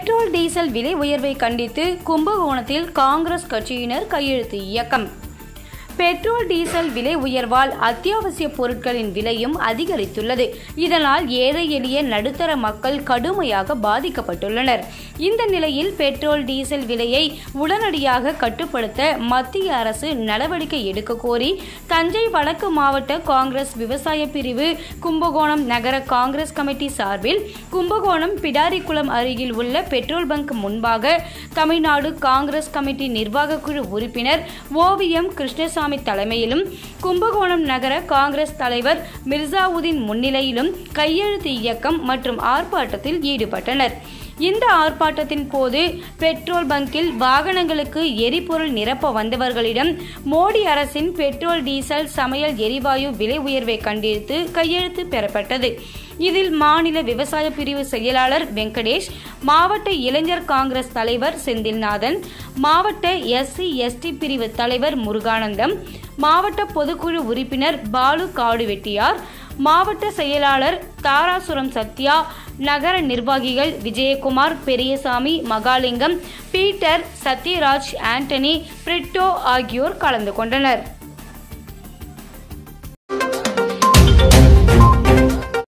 petrol diesel விலை உயர்வை கண்டித்து கும்பகோணத்தில் காங்கிரஸ் கட்சியினர் கையெழுத்து இயக்கம் பெட்ரோல் டீசல் விலை உயர்வால் அத்தியாவசிய பொருட்களின் விலையும் அதிகரித்துள்ளது இதனால் ஏழை எளிய நடுத்தர மக்கள் கடுமையாக பாதிக்கப்பட்டுள்ளனர் இந்த நிலையில் பெட்ரோல் டீசல் விலையை உடனடியாக கட்டுப்படுத்த மத்திய அரசு நடவடிக்கை எடுக்க கோரி தஞ்சை வடக்கு மாவட்ட காங்கிரஸ் விவசாய பிரிவு கும்பகோணம் நகர காங்கிரஸ் கமிட்டி சார்பில் கும்பகோணம் பிடாரிக்குளம் அருகில் உள்ள பெட்ரோல் பங்க் முன்பாக தமிழ்நாடு காங்கிரஸ் கமிட்டி நிர்வாக குழு உறுப்பினர் ஓவியம் கிருஷ்ணசாமி தலைமையிலும் கும்பகோணம் நகர காங்கிரஸ் தலைவர் மிர்சாவுதீன் முன்னிலையிலும் கையெழுத்து இயக்கம் மற்றும் ஆர்ப்பாட்டத்தில் ஈடுபட்டனர் இந்த ஆர்ப்பாட்டத்தின் போது பெட்ரோல் பங்கில் வாகனங்களுக்கு எரிபொருள் நிரப்ப வந்தவர்களிடம் மோடி அரசின் பெட்ரோல் டீசல் சமையல் எரிவாயு விலை உயர்வை கண்டித்து கையெழுத்து பெறப்பட்டது இதில் மாநில விவசாய பிரிவு செயலாளர் வெங்கடேஷ் மாவட்ட இளைஞர் காங்கிரஸ் தலைவர் செந்தில்நாதன் மாவட்ட எஸ்சி எஸ்டி பிரிவு தலைவர் முருகானந்தம் மாவட்ட பொதுக்குழு உறுப்பினர் பாலு காடுவெட்டியார் மாவட்ட செயலாளர் தாராசுரம் சத்யா நகர நிர்வாகிகள் விஜயகுமார் பெரியசாமி மகாலிங்கம் பீட்டர் சத்யராஜ் ஆண்டனி பிரிட்டோ ஆகியோர் கலந்து கொண்டனர்